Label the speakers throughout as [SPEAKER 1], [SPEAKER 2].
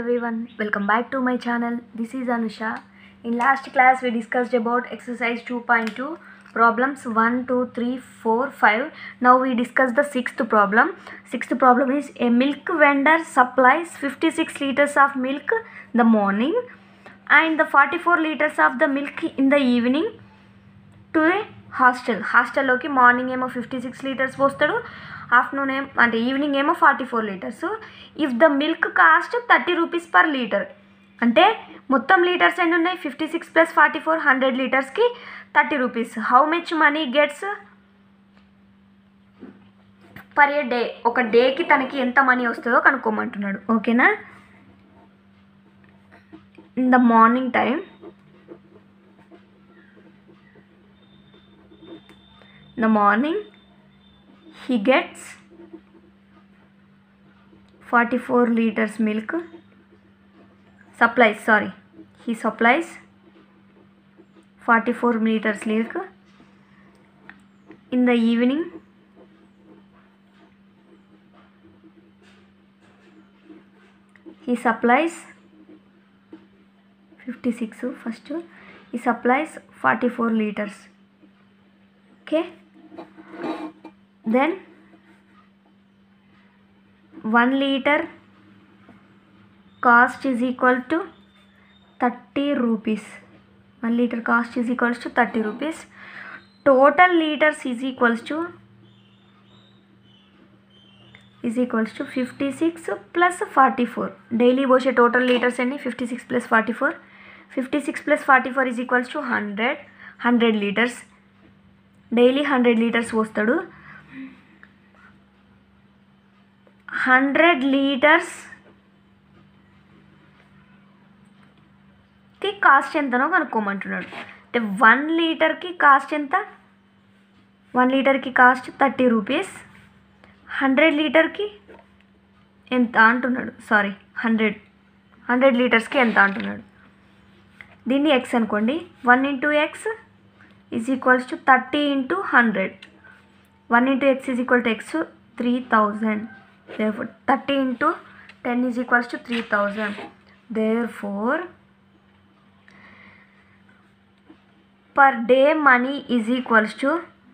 [SPEAKER 1] everyone, welcome back to my channel. This is Anusha. In last class, we discussed about exercise 2.2 problems 1, 2, 3, 4, 5. Now we discuss the sixth problem. Sixth problem is a milk vendor supplies 56 liters of milk in the morning and the 44 liters of the milk in the evening to a hostel హాస్టల్లోకి morning ఏమో fifty six litres పోస్తాడు afternoon ఏమో అంటే evening ఏమో forty four litres if the milk cost thirty rupees per litre అంటే మొత్తం litres ఎన్ని ఉన్నాయి fifty six plus forty four hundred లీటర్స్కి thirty rupees how much money gets per a day ఒక డేకి తనకి ఎంత మనీ వస్తుందో కనుక్కోమంటున్నాడు ఓకేనా in the morning time in the morning he gets 44 liters milk supplies sorry he supplies 44 liters milk in the evening he supplies 56 first he supplies 44 liters okay then 1 liter cost is equal to 30 rupees 1 liter cost is equals to 30 rupees total liters is equals to is equals to 56 plus 44 daily పోసే total liters ఎన్ని 56 plus 44 56 plus 44 is equals to 100 100 liters daily hundred litres పోస్తాడు hundred లీటర్స్కి cost ఎంతనో కనుక్కోమంటున్నాడు అంటే one లీటర్కి cost ఎంత one లీటర్కి కాస్ట్ థర్టీ రూపీస్ హండ్రెడ్ లీటర్కి ఎంత అంటున్నాడు సారీ హండ్రెడ్ హండ్రెడ్ లీటర్స్కి ఎంత అంటున్నాడు దీన్ని ఎక్స్ అనుకోండి one into X is equals to thirty into hundred one into X is equal to X three thousand therefore thirty into ten is equals to three thousand therefore per day money is equals to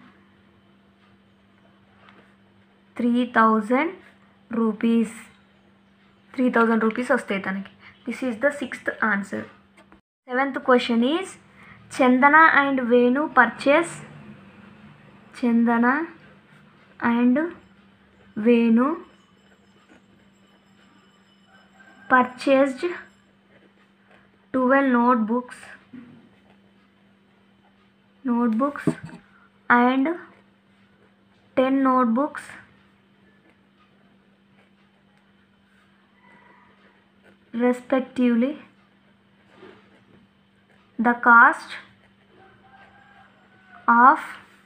[SPEAKER 1] three thousand rupees three thousand rupees వస్తాయి తనకి this is the sixth answer seventh question is Chandana and Venu purchase Chandana and Venu purchased twelve notebooks notebooks and ten notebooks respectively the cost of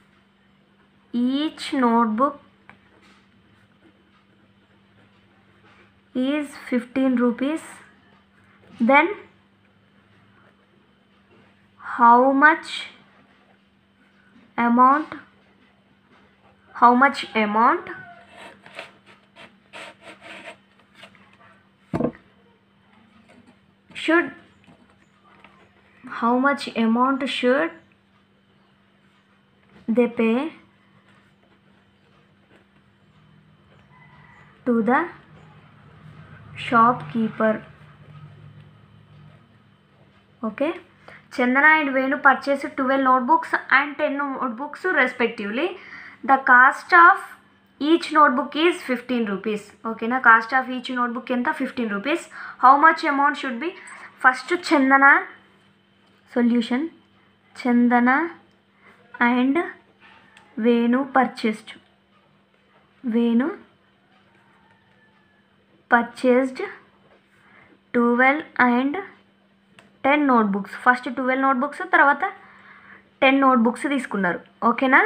[SPEAKER 1] each notebook is 15 rupees then how much amount how much amount should how much amount should they pay to the shopkeeper okay chandana and venu purchased 12 notebooks and 10 notebooks respectively the cost of each notebook is 15 rupees ఓకేనా cost of each notebook ఎంత fifteen rupees how much amount should be first Chandana solution Chandana and Venu purchased Venu purchased twelve and ten notebooks first twelve notebooks తర్వాత ten notebooks తీసుకున్నారు ఓకేనా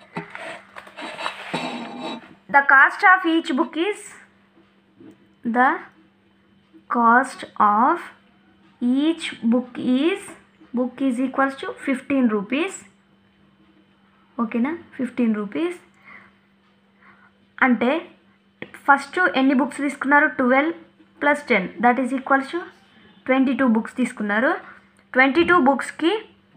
[SPEAKER 1] the cost of each book is the cost of each book is book is equals to 15 rupees ఓకేనా fifteen rupees అంటే first ఎన్ని books తీసుకున్నారు twelve plus ten that is equals to twenty two books తీసుకున్నారు twenty two బుక్స్కి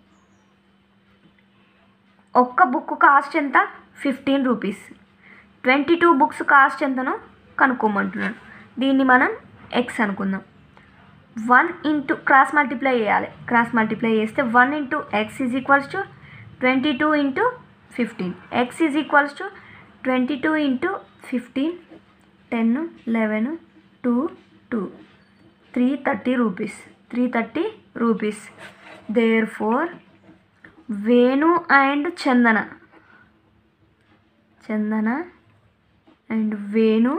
[SPEAKER 1] ఒక్క book cost ఎంత fifteen rupees twenty two books cost ఎంతనో కనుక్కోమంటున్నాడు దీన్ని మనం ఎక్స్ అనుకుందాం వన్ ఇంటూ క్రాస్ మల్టిప్లై చేయాలి క్రాస్ మల్టిప్లై చేస్తే one into X is equals to twenty two into fifteen X is equals to twenty two into fifteen ten eleven two two three thirty rupees three thirty rupees therefore Venu and Chandana Chandana and Venu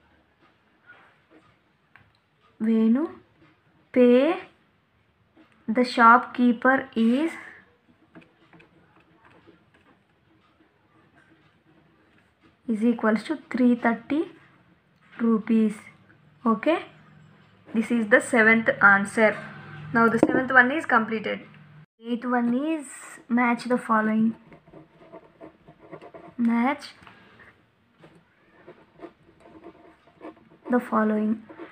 [SPEAKER 1] Venu pay the shopkeeper is is equals to 330 rupees okay this is the seventh answer now the seventh one is completed eighth one is match the following match the following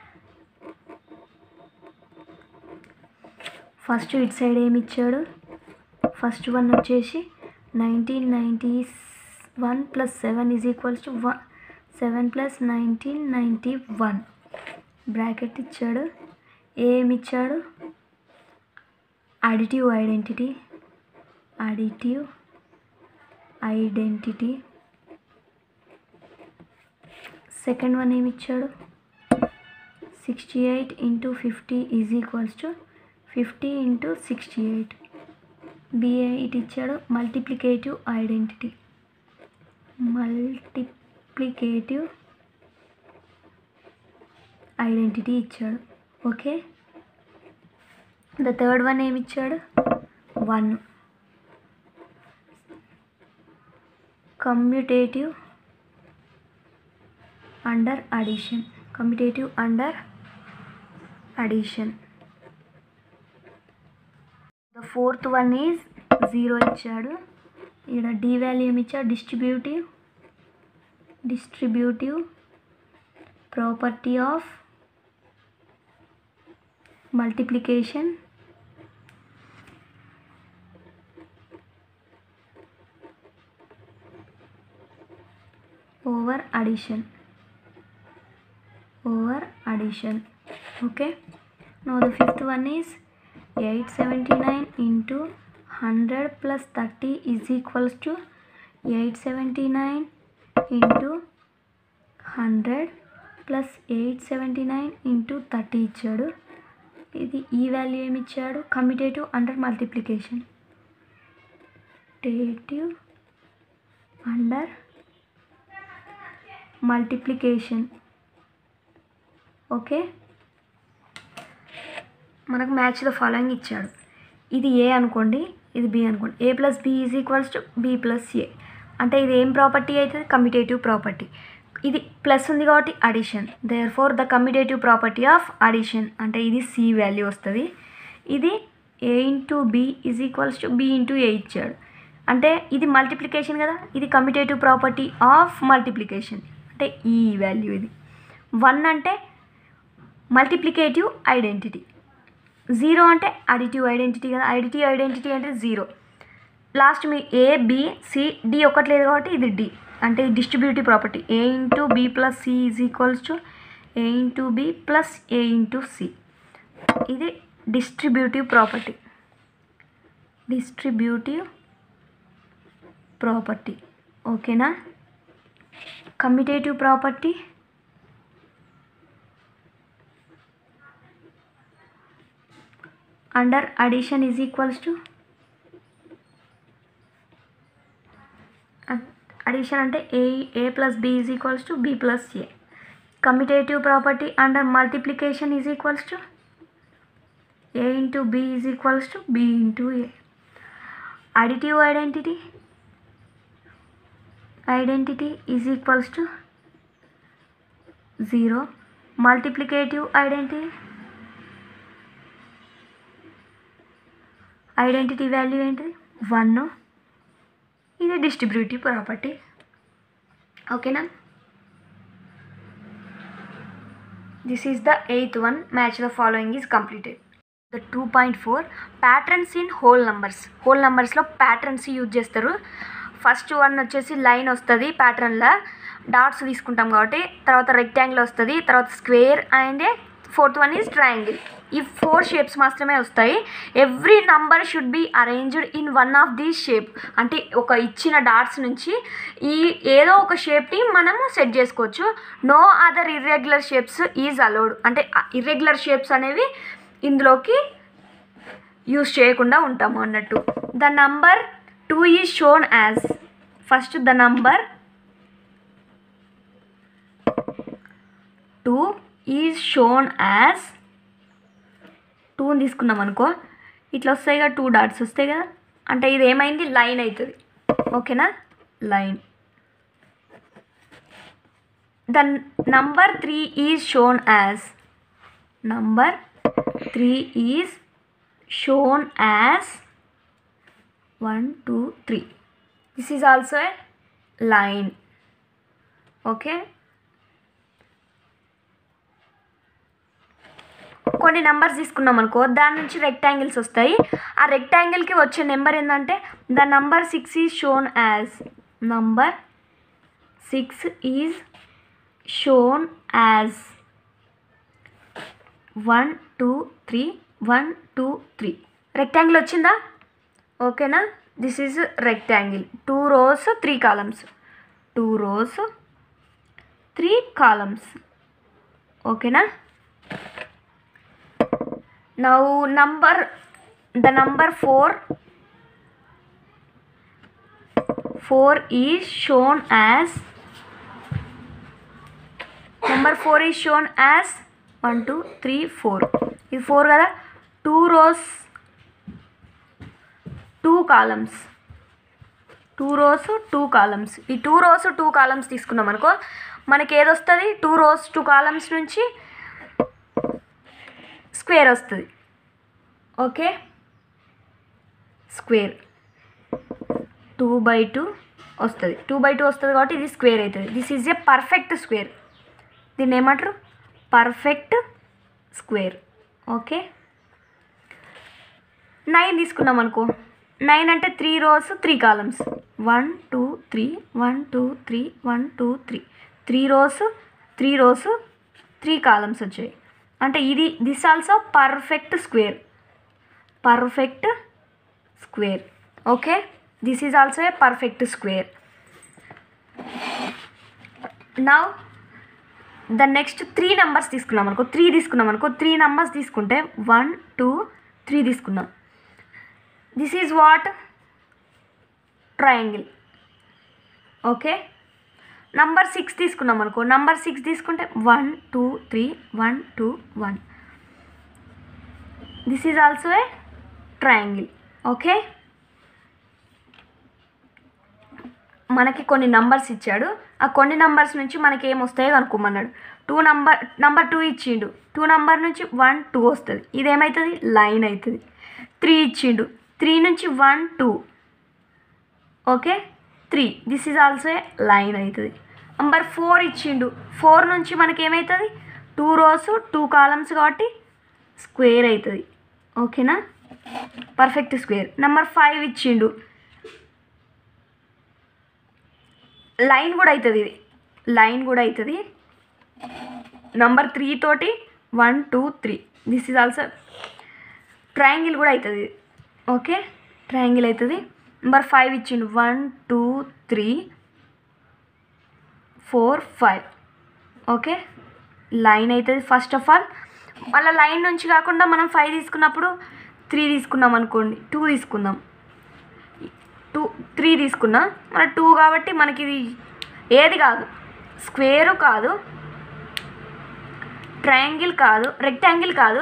[SPEAKER 1] first it side ఏమి ఇచ్చాడు first one వచ్చేసి nineteen ninety one plus seven is equals to one seven plus nineteen ninety one bracket ఇచ్చాడు ఏమి ఇచ్చాడు additive identity additive identity second one ఏమి ఇచ్చాడు sixty eight into fifty is equals to fifty into sixty eight BA ఇటు ఇచ్చాడు multiplicative identity multiplicative identity ఇచ్చాడు okay the third one ఏమి ఇచ్చాడు one commutative under addition commutative under addition the fourth one is zero ఇచ్చాడు ఇక్కడ D value ఏమి ఇచ్చాడు distributive distributive property of multiplication over addition over addition okay no the fifth one is eight seventy nine into hundred plus thirty is equals to eight seventy nine into hundred plus eight seventy nine into thirty ఇచ్చాడు ఇది ఈ value ఏమి ఇచ్చాడు commutative under multiplication టేటివ్ under multiplication okay మనకు match the following ఇచ్చాడు ఇది A అనుకోండి ఇది బి అనుకోండి A plus B is equals to B plus A అంటే ఇది ఏం ప్రాపర్టీ అవుతుంది కమిటేటివ్ ప్రాపర్టీ ఇది ప్లస్ ఉంది కాబట్టి addition therefore the commutative property of addition అంటే ఇది సి వాల్యూ వస్తుంది ఇది A into B is equals to B into A ఇచ్చాడు అంటే ఇది మల్టిప్లికేషన్ కదా ఇది కమిటేటివ్ ప్రాపర్టీ ఆఫ్ మల్టిప్లికేషన్ అంటే ఈ వాల్యూ ఇది వన్ అంటే మల్టిప్లికేటివ్ ఐడెంటిటీ జీరో అంటే అడిటివ్ ఐడెంటిటీ కదా అడిటివ్ ఐడెంటిటీ అంటే జీరో లాస్ట్ మీ ఏ బి సి డి ఒకటి లేదు కాబట్టి ఇది డి అంటే distributive property A into B plus C is equals to A into B plus A into C ఇది డిస్ట్రిబ్యూటివ్ ప్రాపర్టీ డిస్ట్రిబ్యూటివ్ ప్రాపర్టీ ఓకేనా commutative property under addition is equals to addition అంటే A A plus B is equals to B plus A commutative property under multiplication is equals to A into B is equals to B into A additive identity identity is equals to zero multiplicative identity identity value ఏంటిది one ఇది distributive property ఓకేనా This is the eighth one. Match the following is completed. The 2.4 patterns in whole numbers whole నంబర్స్లో patterns use చేస్తారు first one వచ్చేసి line వస్తుంది ప్యాటర్న్లో dots తీసుకుంటాం కాబట్టి తర్వాత రెక్టాంగిల్ వస్తుంది తర్వాత square and fourth one is triangle ఈ ఫోర్ షేప్స్ మాత్రమే వస్తాయి every number should be arranged in one of these shape అంటే ఒక ఇచ్చిన డాట్స్ నుంచి ఈ ఏదో ఒక షేప్ని మనము సెట్ చేసుకోవచ్చు no other irregular shapes is allowed అంటే ఇర్రెగ్యులర్ షేప్స్ అనేవి ఇందులోకి యూస్ చేయకుండా ఉంటాము అన్నట్టు the number two is shown as first the number two is shown as టూని తీసుకున్నాం అనుకో ఇట్లా వస్తాయి కదా టూ డాట్స్ వస్తాయి కదా అంటే ఇది ఏమైంది లైన్ అవుతుంది ఓకేనా line the number three is shown as number three is shown as one two three this is also a line okay కొన్ని నెంబర్స్ తీసుకున్నాం అనుకో దాని నుంచి రెక్టాంగిల్స్ వస్తాయి ఆ రెక్టాంగిల్కి వచ్చే నెంబర్ ఏంటంటే the number six is shown as number six is shown as one two three one two three rectangle వచ్చిందా ఓకేనా this is rectangle two rows three columns two rows three columns ఓకేనా now number the number 4 4 is shown as number 4 is shown as 1 2 3 4 ఇది 4 కదా two rows two columns two rows two columns ఈ two rows two columns తీసుకున్నాం అనుకో మనకి ఏదొస్తుంది two rows two columns నుంచి square వస్తుంది okay square two by two వస్తుంది టూ బై టూ వస్తుంది కాబట్టి ఇది స్క్వేర్ అవుతుంది this is a perfect square దీన్ని ఏమంటారు పర్ఫెక్ట్ స్క్వేర్ ఓకే నైన్ తీసుకున్నాం అనుకో నైన్ అంటే three rows three columns one two three one two three one two three three rows three rows three columns వచ్చాయి అంటే ఇది this also perfect square perfect square okay this is also a perfect square now the next three numbers తీసుకున్నాం అనుకో three తీసుకున్నాం అనుకో three numbers తీసుకుంటే one two three తీసుకున్నాం this is what triangle okay number six తీసుకున్నాం అనుకో number six తీసుకుంటే one two three one two one this is also a triangle okay మనకి కొన్ని నంబర్స్ ఇచ్చాడు ఆ కొన్ని నంబర్స్ నుంచి మనకి ఏం వస్తాయో కనుక్కోమన్నాడు టూ నంబర్ నంబర్ టూ ఇచ్చిండు టూ నంబర్ నుంచి వన్ టూ వస్తుంది ఇదేమవుతుంది లైన్ అవుతుంది త్రీ ఇచ్చిండు త్రీ నుంచి one two okay three this is also a line అవుతుంది నంబర్ ఫోర్ ఇచ్చిండు ఫోర్ నుంచి మనకి ఏమవుతుంది టూ రోస్ టూ కాలమ్స్ కాబట్టి స్క్వేర్ అవుతుంది ఓకేనా పర్ఫెక్ట్ స్క్వేర్ నెంబర్ ఫైవ్ ఇచ్చిండు లైన్ కూడా అవుతుంది ఇది లైన్ కూడా అవుతుంది నంబర్ త్రీ తోటి one two three this is also triangle కూడా అవుతుంది ఓకే ట్రయాంగిల్ అవుతుంది నెంబర్ ఫైవ్ ఇచ్చిండు one two three four five okay line అవుతుంది ఫస్ట్ ఆఫ్ ఆల్ మళ్ళీ లైన్ నుంచి కాకుండా మనం ఫైవ్ తీసుకున్నప్పుడు త్రీ తీసుకున్నాం అనుకోండి టూ తీసుకుందాం టూ త్రీ తీసుకున్నా మన టూ కాబట్టి మనకి ఇది ఏది కాదు స్క్వేరు కాదు ట్రయాంగిల్ కాదు రెక్టాంగిల్ కాదు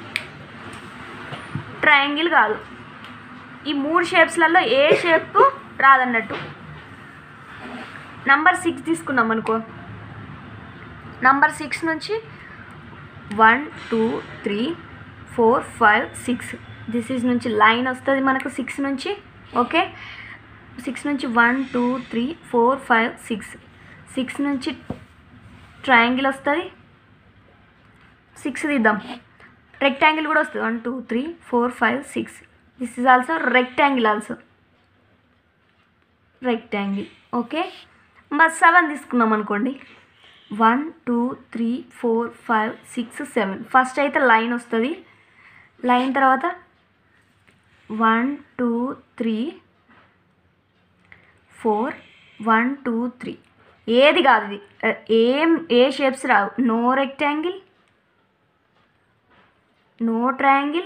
[SPEAKER 1] ట్రయాంగిల్ కాదు ఈ మూడు షేప్స్లలో ఏ షేప్ రాదన్నట్టు నంబర్ సిక్స్ తీసుకున్నాం అనుకో నంబర్ సిక్స్ నుంచి one two three four five six this is నుంచి లైన్ వస్తుంది మనకు సిక్స్ నుంచి ఓకే సిక్స్ నుంచి one two three four five six six నుంచి ట్రయాంగిల్ వస్తుంది సిక్స్ తీద్దాం రెక్టాంగిల్ కూడా వస్తుంది one two three four five six this is also rectangle also rectangle okay మరి సెవెన్ తీసుకున్నాం అనుకోండి one two three four five six seven first అయితే line వస్తుంది లైన్ తర్వాత one two three four one two three ఏది కాదు ఇది ఏం ఏ షేప్స్ రావు no rectangle no triangle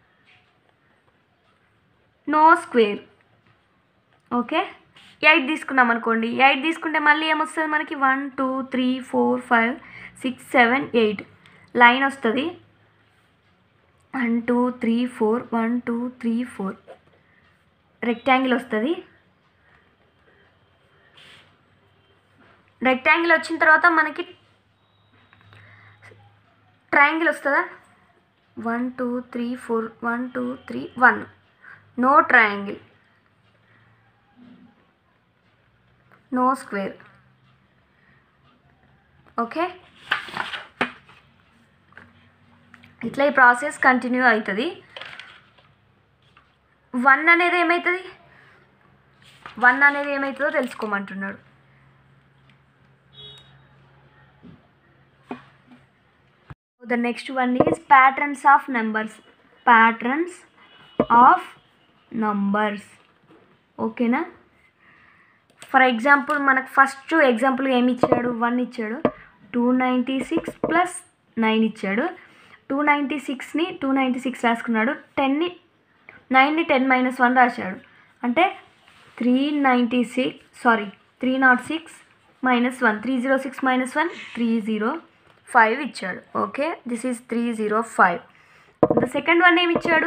[SPEAKER 1] no square okay eight తీసుకున్నాం అనుకోండి ఎయిట్ తీసుకుంటే మళ్ళీ ఏమొస్తుంది మనకి one two three four five six seven eight line వస్తుంది one two three four one two three four rectangle వస్తుంది రెక్టాంగిల్ వచ్చిన తర్వాత మనకి ట్రయాంగిల్ వస్తుందా one two three four one two three one no triangle no square okay ఇట్లా ఈ process continue అవుతుంది one అనేది ఏమవుతుంది వన్ అనేది ఏమవుతుందో తెలుసుకోమంటున్నాడు the next one is patterns of numbers patterns of numbers ఓకేనా ఫర్ ఎగ్జాంపుల్ మనకు ఫస్ట్ ఎగ్జాంపుల్ ఏమి ఇచ్చాడు వన్ ఇచ్చాడు two ninety six plus nine ఇచ్చాడు టూ నైంటీ సిక్స్ని టూ నైంటీ సిక్స్ రాసుకున్నాడు టెన్ని నైన్ని టెన్ మైనస్ వన్ రాశాడు అంటే three ninety six sorry three not six minus one three zero six minus one three zero five ఇచ్చాడు okay this is three zero five the second one ఏమి ఇచ్చాడు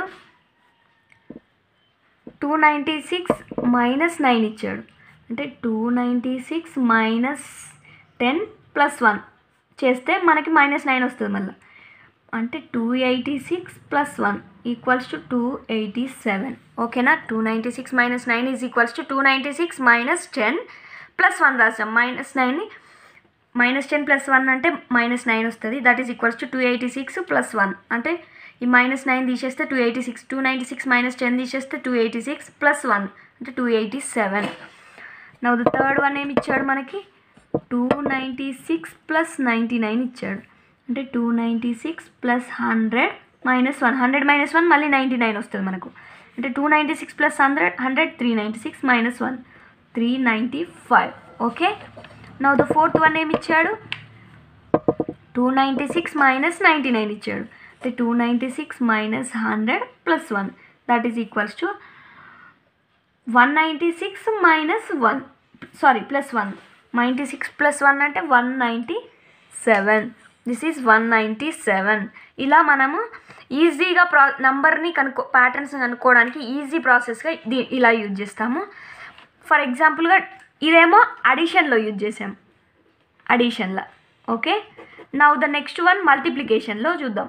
[SPEAKER 1] two ninety six minus nine ఇచ్చాడు అంటే two ninety six minus ten plus one చేస్తే మనకి minus nine వస్తుంది మళ్ళీ అంటే two eighty six plus one equals to two eighty seven ఓకేనా two ninety six minus nine is equals to two ninety six minus ten plus one రాసాం minus నైన్ని minus ten plus one అంటే minus nine వస్తుంది that is equals to two eighty six plus one అంటే ఈ minus nine తీసేస్తే two eighty six two ninety six minus ten తీసేస్తే two eighty six plus one అంటే two eighty seven now the third one ఏమి ఇచ్చాడు మనకి two ninety six plus ninety nine ఇచ్చాడు అంటే two ninety six plus hundred minus one hundred minus one మళ్ళీ ninety nine వస్తుంది మనకు అంటే two ninety six plus hundred hundred three ninety six minus one three ninety five okay now the fourth one ఏమి ఇచ్చాడు two ninety six minus ninety nine ఇచ్చాడు అంటే two ninety six minus hundred plus one that is equals to one ninety six minus one sorry plus one ninety six plus one అంటే one ninety seven this is one ninety seven ఇలా మనము ఈజీగా ప్రా నంబర్ని కనుక్కో patterns కనుక్కోవడానికి easy ప్రాసెస్గా దీ ఇలా యూజ్ చేస్తాము ఫర్ ఎగ్జాంపుల్గా ఇదేమో అడిషన్లో యూజ్ చేసాం అడిషన్లో okay now the next one మల్టిప్లికేషన్లో చూద్దాం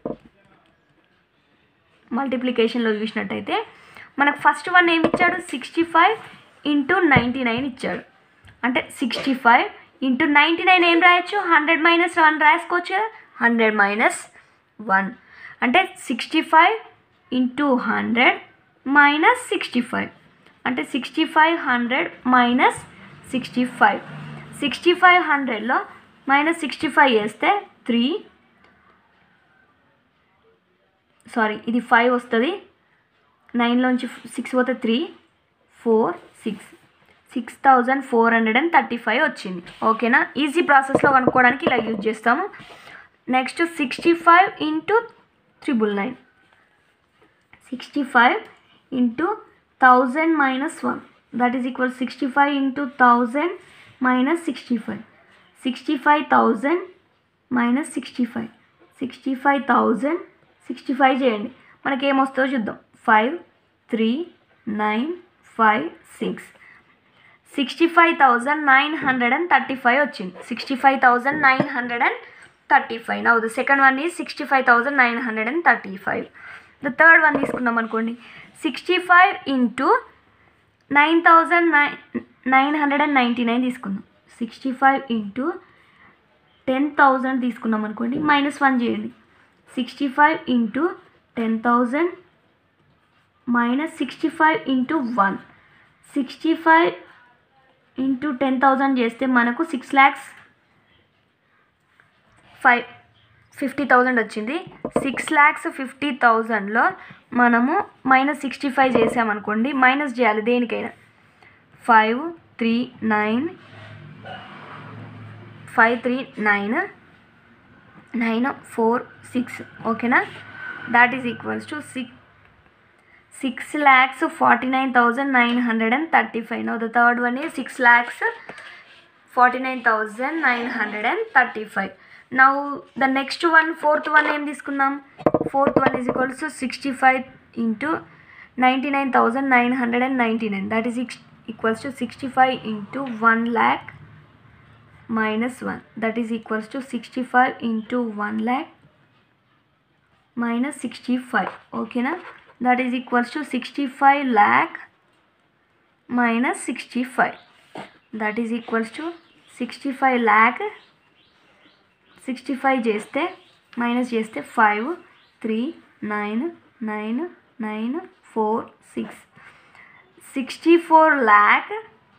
[SPEAKER 1] మల్టిప్లికేషన్లో చూసినట్టయితే మనకు ఫస్ట్ వన్ ఏమి ఇచ్చాడు sixty five into ninety nine ఇచ్చాడు అంటే sixty five into ninety nine ఏం రాయొచ్చు హండ్రెడ్ మైనస్ వన్ రాసుకోవచ్చు కదా హండ్రెడ్ మైనస్ వన్ అంటే sixty five into hundred minus sixty five అంటే sixty five hundred minus sixty five sixty five హండ్రెడ్లో minus sixty five వేస్తే త్రీ సారీ ఇది five వస్తుంది నైన్లోంచి సిక్స్ పోతే three four six six thousand four hundred and thirty five వచ్చింది ఓకేనా easy ప్రాసెస్లో కనుక్కోవడానికి ఇలా యూజ్ చేస్తాము next sixty five into triple nine sixty five into thousand minus one that is equal sixty five into thousand minus sixty five sixty five thousand minus sixty five sixty five thousand sixty five చేయండి మనకి ఏమొస్తుందో చూద్దాం five three nine five six sixty five thousand nine hundred and thirty five వచ్చింది sixty five thousand nine hundred and thirty five now the second one is sixty five thousand nine hundred and thirty five the third one తీసుకున్నాం అనుకోండి sixty five into nine thousand nine nine hundred and ninety nine తీసుకుందాం sixty five into ten thousand తీసుకున్నాం అనుకోండి minus one చేయండి sixty five into ten thousand minus sixty five into one sixty five into ten thousand చేస్తే మనకు six lakhs five fifty thousand వచ్చింది six lakhs fifty థౌజండ్లో మనము minus sixty five చేసామనుకోండి minus చేయాలి దేనికైనా five three nine five three nine nine four six ఓకేనా that is equals to six six lakhs forty nine thousand nine hundred and thirty five now the third one is six lakhs forty nine thousand nine hundred and thirty five now the next one fourth one ఏం తీసుకున్నాం fourth one is equals to sixty five into ninety nine thousand nine hundred and ninety nine that is equals to sixty five into one lakh minus one that is equals to sixty five into one lakh minus sixty five ఓకేనా that is equals to sixty five lakh minus sixty five that is equals to sixty five lakh sixty five చేస్తే minus చేస్తే five three nine nine nine four six sixty four lakh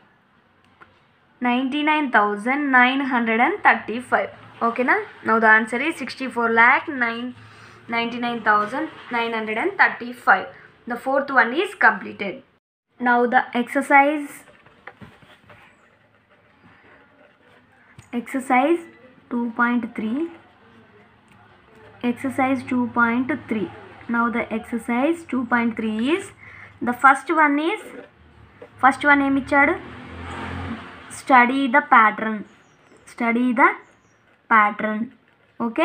[SPEAKER 1] ninety nine thousand nine hundred and thirty five ఓకేనా now the answer ఈ sixty four lakh nine ninety nine thousand nine hundred and thirty five the fourth one is completed now the exercise exercise 2.3 exercise 2.3 now the exercise 2.3 is the first one is first one ఏమి ఇచ్చాడు study the pattern study the pattern okay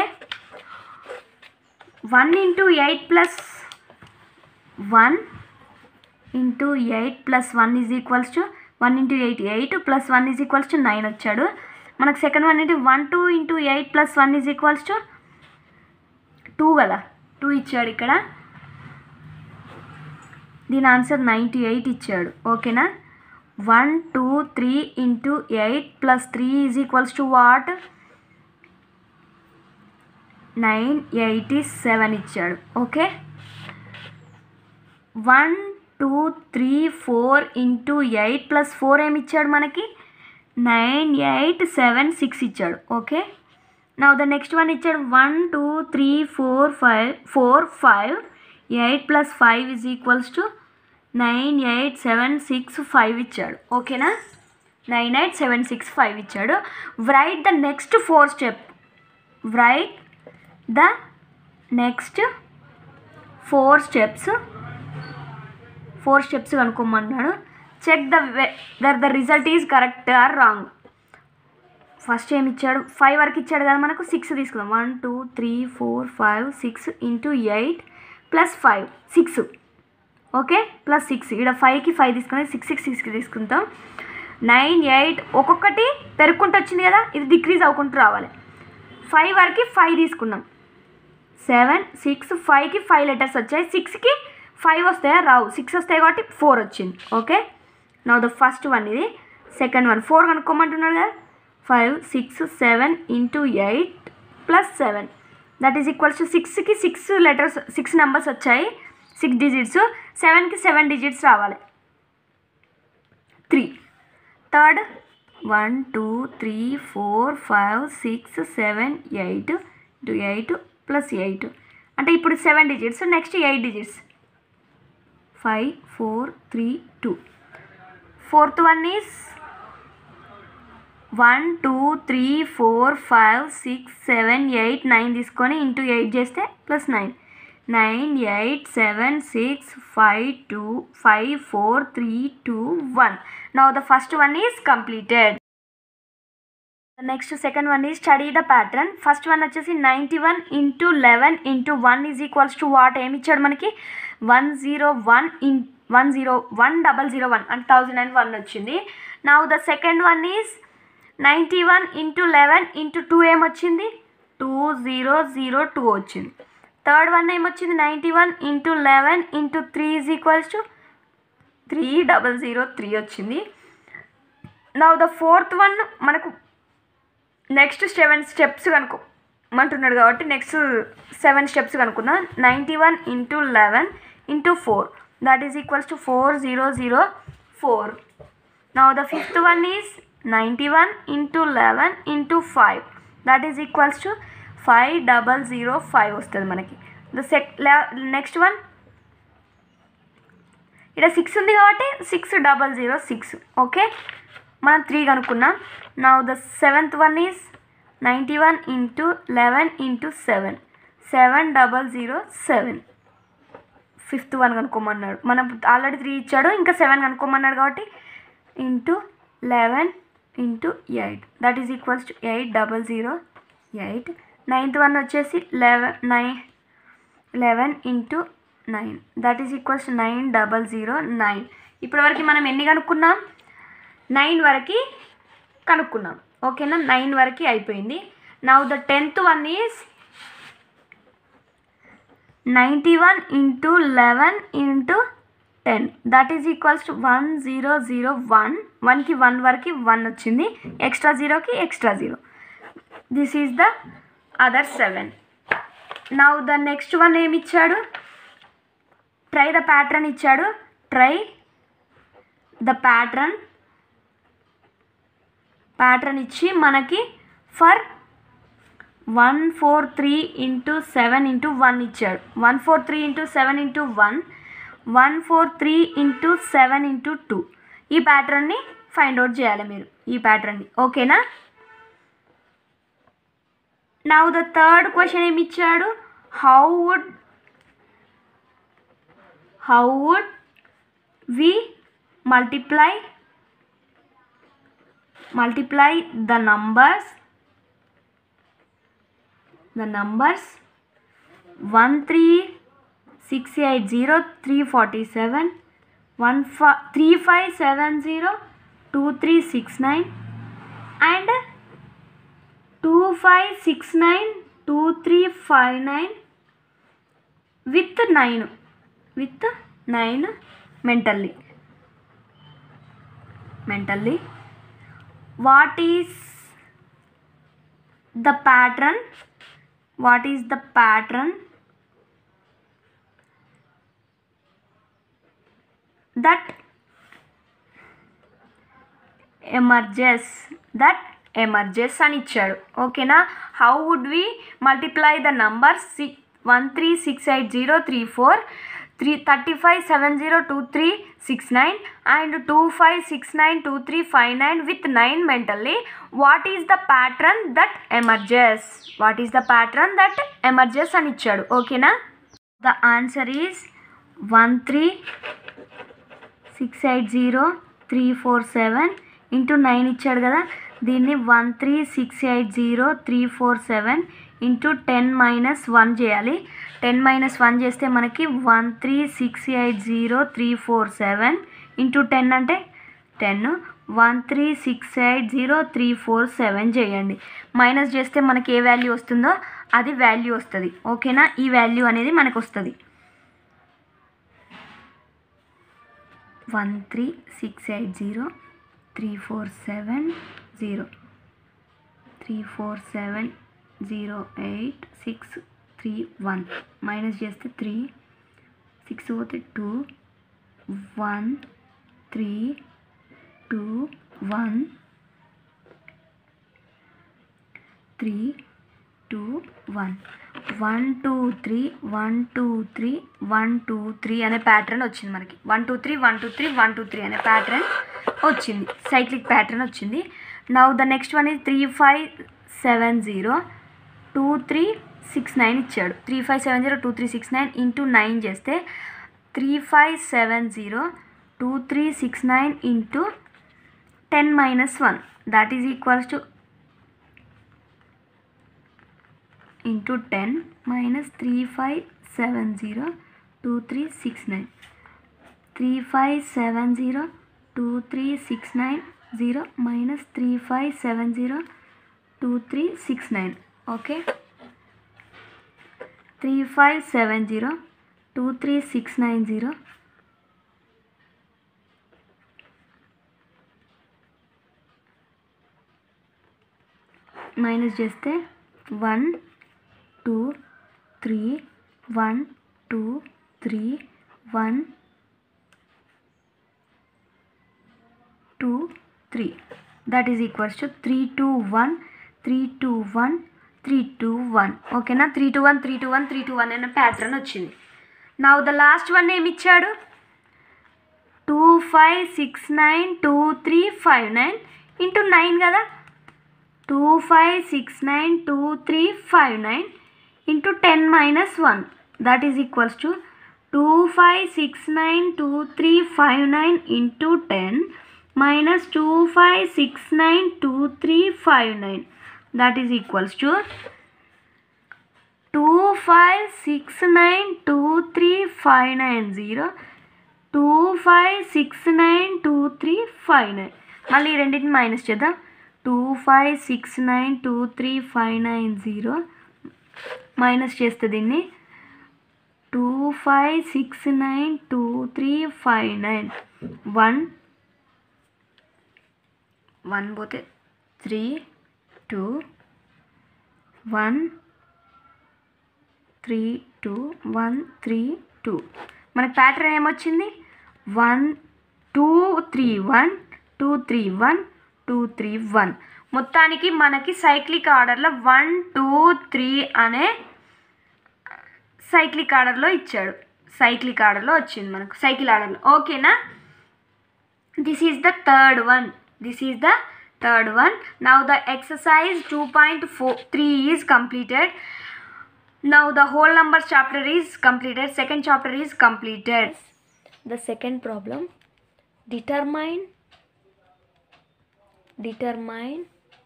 [SPEAKER 1] one into eight plus one into eight plus one is equals to one into eight eight plus one is equals to nine వచ్చాడు మనకు second one ఏంటి one two into eight plus one is equals to two కదా two ఇచ్చాడు ఇక్కడ దీని answer ninety eight ఇచ్చాడు ఓకేనా one two three into eight plus three is equals to what nine eighty seven ఇచ్చాడు okay one two three four into eight plus four ఏమి ఇచ్చాడు మనకి నైన్ ఎయిట్ సెవెన్ సిక్స్ ఇచ్చాడు ఓకే నా the next one ఇచ్చాడు one two three four five four five eight plus five is equals to nine eight seven six five ఇచ్చాడు ఓకేనా nine eight seven six five ఇచ్చాడు right the next four step right the next four steps four steps కనుక్కోమన్నాడు check the the the result is correct or wrong first ఏమి ఇచ్చాడు five వరకు ఇచ్చాడు కదా మనకు సిక్స్ తీసుకుందాం one two three four five six into eight plus five six okay plus six ఇక్కడ ఫైవ్కి ఫైవ్ తీసుకుని సిక్స్ సిక్స్ సిక్స్కి తీసుకుంటాం నైన్ ఎయిట్ ఒక్కొక్కటి పెరుక్కుంటూ వచ్చింది కదా ఇది డిక్రీజ్ అవ్వకుంటూ రావాలి ఫైవ్ వరకు ఫైవ్ తీసుకున్నాం సెవెన్ సిక్స్ ఫైవ్కి ఫైవ్ లెటర్స్ వచ్చాయి సిక్స్కి ఫైవ్ వస్తాయా రావు సిక్స్ వస్తాయి కాబట్టి ఫోర్ వచ్చింది ఓకే నా ద ఫస్ట్ వన్ ఇది సెకండ్ వన్ ఫోర్ కనుక్కోమంటున్నాడు కదా five six seven into eight plus seven that is equals to సిక్స్కి సిక్స్ లెటర్స్ సిక్స్ నెంబర్స్ వచ్చాయి సిక్స్ డిజిట్స్ సెవెన్కి సెవెన్ డిజిట్స్ రావాలి three third one two three four five six seven eight into eight plus eight అంటే ఇప్పుడు seven digits next eight digits five four three two fourth one is one two three four five six seven eight nine తీసుకొని into eight చేస్తే plus nine nine eight seven six five two five four three two one now the first one is completed next second one is study the pattern first one వచ్చేసి ninety one into eleven into one is equals to what ఏమి ఇచ్చాడు మనకి one zero one in one zero one double zero one అంటే thousand and one వచ్చింది now the second one is ninety one into eleven into two ఏమొచ్చింది two zero zero two వచ్చింది third one ఏమొచ్చింది ninety one into eleven into three is equals to three double zero three వచ్చింది now the fourth one మనకు next seven steps కనుక్కో అంటున్నాడు కాబట్టి next seven steps కనుక్కున్నా ninety one into eleven into four that is equals to four zero zero four now the fifth one is ninety one into eleven into five that is equals to five double zero five వస్తుంది మనకి the sec next one ఇక్కడ six ఉంది కాబట్టి six double zero six okay మనం three కనుక్కున్నాం now the seventh one is ninety one into eleven into seven seven double zero seven fifth one కనుక్కోమన్నాడు మనం already three ఇచ్చాడు ఇంకా సెవెన్ కనుక్కోమన్నాడు కాబట్టి into eleven into eight that is equals to eight double zero eight ninth one వచ్చేసి eleven nine eleven into nine that is equals to nine double zero nine ఇప్పటివరకు మనం ఎన్ని కనుక్కున్నాం నైన్ వరకు కనుక్కున్నాం ఓకేనా నైన్ వరకు అయిపోయింది now the tenth one is ninety one into eleven into ten that is equals to one zero zero one వన్కి one వరకు one వచ్చింది ఎక్స్ట్రా జీరోకి extra zero this is the other seven now the next one ఏమి ఇచ్చాడు try the pattern ఇచ్చాడు try the pattern pattern ఇచ్చి మనకి for one four three into seven into one ఇచ్చాడు one four three into seven into one one four three into seven into two ఈ ప్యాటర్న్ని find out చేయాలి మీరు ఈ ప్యాటర్న్ని ఓకేనా నౌ ద థర్డ్ క్వశ్చన్ ఏమి ఇచ్చాడు how would how would we multiply multiply the numbers the numbers 1 3 6 8 0 3 47 1 fi- 3 5 7 0 2 3 6 9 and 2 5 6 9 2 3 5 9 with 9 with 9 mentally mentally what is the pattern what is the pattern that emerges that emerges అని ఇచ్చాడు ఓకేనా how would we multiply the number six one three six eight zero three four three thirty five seven zero two three six nine and two five six nine two three five nine with nine mentally what is the pattern that emerges what is the pattern that emerges అని ఇచ్చాడు ఓకేనా the answer is one three six eight zero three four seven into nine ఇచ్చాడు కదా దీన్ని one three six eight zero three four seven into ten minus one చేయాలి ten minus one చేస్తే మనకి one three six eight zero three four seven into ten అంటే ten one three six eight zero three four seven చేయండి minus చేస్తే మనకి ఏ value వస్తుందో అది value వస్తుంది ఓకేనా ఈ వాల్యూ అనేది మనకు వస్తుంది one three six eight zero three four seven zero three four seven zero eight six three one minus చేస్తే త్రీ సిక్స్ పోతే two one three two one three two one one two three one two three one two three అనే pattern వచ్చింది మనకి one two three one two three one two three అనే pattern వచ్చింది cyclic pattern వచ్చింది now the next one is three five seven zero two three six nine ఇచ్చాడు three five seven zero two three six nine into nine చేస్తే three five seven zero two three six nine into ten minus one that is equals to into ten minus three five seven zero two three six nine three five seven zero two three six nine zero minus three five seven zero two three six nine okay three five seven zero two three six nine zero minus చేస్తే one two three one two three one two three that is equals to three two one three two one three two one ఓకేనా three two one three two one three two one అనే pattern వచ్చింది నా the last one ఏమి ఇచ్చాడు two five six nine two three five nine into nine కదా two five six nine two three five nine into ten minus one that is equals to two five six nine two three five nine into ten minus two five six nine two three five nine that is equals to two five six nine two three five nine zero two five six nine two three five nine మళ్ళీ ఈ రెండింటిని minus చేద్దాం two five six nine two three five nine zero minus చేస్తే దీన్ని two five six nine two three five nine one one పోతే three two one three two one three two మనకి pattern ఏమొచ్చింది one two three one two three one two three one మొత్తానికి మనకి cyclic ఆర్డర్లో one two three అనే cyclic ఆర్డర్లో ఇచ్చాడు cyclic ఆర్డర్లో వచ్చింది మనకు సైకిల్ ఆర్డర్లో ఓకేనా this is the third one this is the third one now the exercise two point four three is completed now the whole numbers chapter is completed second chapter is completed the second problem determine determine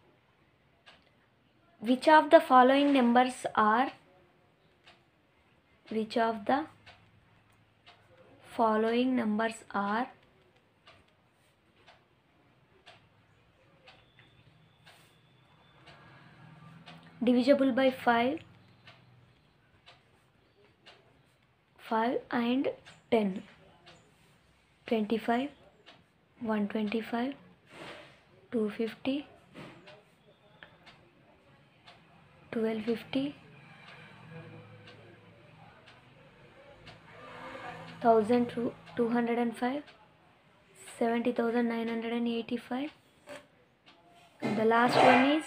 [SPEAKER 1] which of the following numbers are which of the following numbers are divisible by 5 5 and 10 25 125 250 1250 1205 70985 the last one is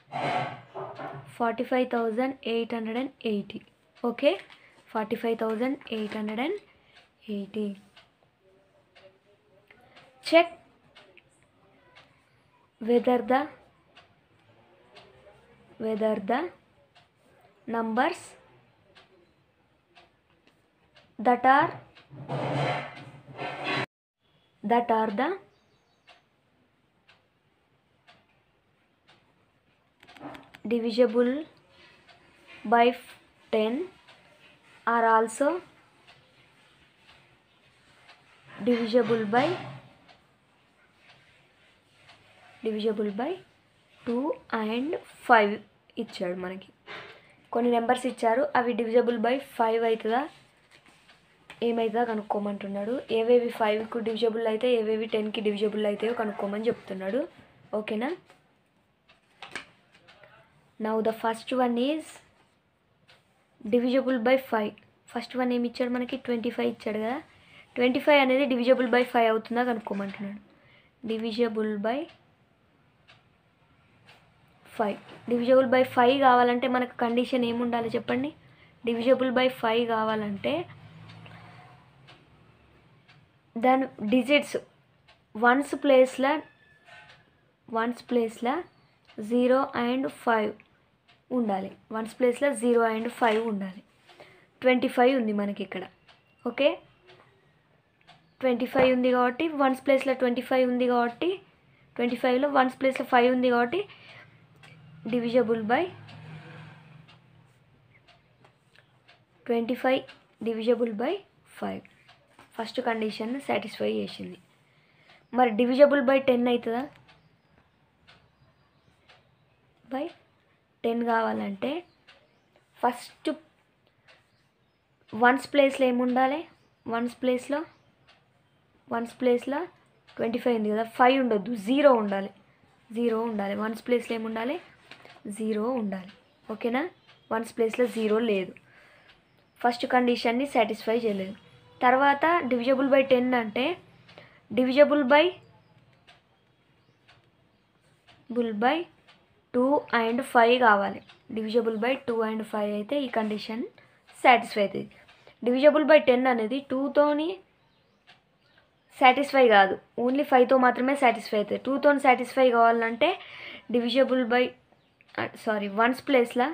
[SPEAKER 1] 45880 okay 45880 check whether the whether the numbers that are that are the divisible by 10 are also divisible by divisible by 2 and 5 ఇచ్చాడు మనకి కొన్ని numbers ఇచ్చారు అవి divisible by five అవుతుందా ఏమవుతుందా కనుక్కోమంటున్నాడు ఏవేవి ఫైవ్కు divisible అయితే ఏవేవి టెన్కి డివిజబుల్ అవుతాయో కనుక్కోమని చెప్తున్నాడు ఓకేనా now the first one is divisible by five first one ఏమి ఇచ్చాడు మనకి ట్వంటీ ఫైవ్ ఇచ్చాడు కదా ట్వంటీ ఫైవ్ అనేది డివిజబుల్ బై ఫైవ్ అవుతుందా కనుక్కోమంటున్నాడు divisible by five divisible by five కావాలంటే మనకు కండిషన్ ఏముండాలి చెప్పండి డివిజబుల్ బై ఫైవ్ కావాలంటే దాని డిజిట్స్ వన్స్ ప్లేస్లో వన్స్ ప్లేస్లో జీరో అండ్ ఫైవ్ ఉండాలి వన్స్ ప్లేస్లో జీరో అండ్ ఫైవ్ ఉండాలి ట్వంటీ ఫైవ్ ఉంది మనకి ఇక్కడ ఓకే ట్వంటీ ఫైవ్ ఉంది కాబట్టి వన్స్ ప్లేస్లో ట్వంటీ ఫైవ్ ఉంది కాబట్టి ట్వంటీ ఫైవ్లో వన్స్ ప్లేస్లో ఫైవ్ ఉంది కాబట్టి divisible by twenty five divisible by five first condition satisfy చేసింది మరి డివిజబుల్ బై టెన్ అవుతుందా బై టెన్ కావాలంటే ఫస్ట్ వన్స్ ప్లేస్లో ఏముండాలి వన్స్ ప్లేస్లో వన్స్ ప్లేస్లో ట్వంటీ ఫైవ్ ఉంది కదా ఫైవ్ ఉండొద్దు జీరో ఉండాలి జీరో ఉండాలి వన్స్ ప్లేస్లో ఏముండాలి జీరో ఉండాలి ఓకేనా వన్స్ ప్లేస్లో జీరో లేదు ఫస్ట్ కండిషన్ని సాటిస్ఫై చేయలేదు తర్వాత డివిజబుల్ బై టెన్ అంటే divisible by bull by two and five కావాలి divisible by two and five అయితే ఈ కండిషన్ సాటిస్ఫై అవుతుంది డివిజబుల్ బై టెన్ అనేది టూతోని సాటిస్ఫై కాదు ఓన్లీ ఫైవ్తో మాత్రమే సాటిస్ఫై అవుతుంది టూతో సాటిస్ఫై కావాలంటే డివిజబుల్ బై సారీ వన్స్ ప్లేస్లో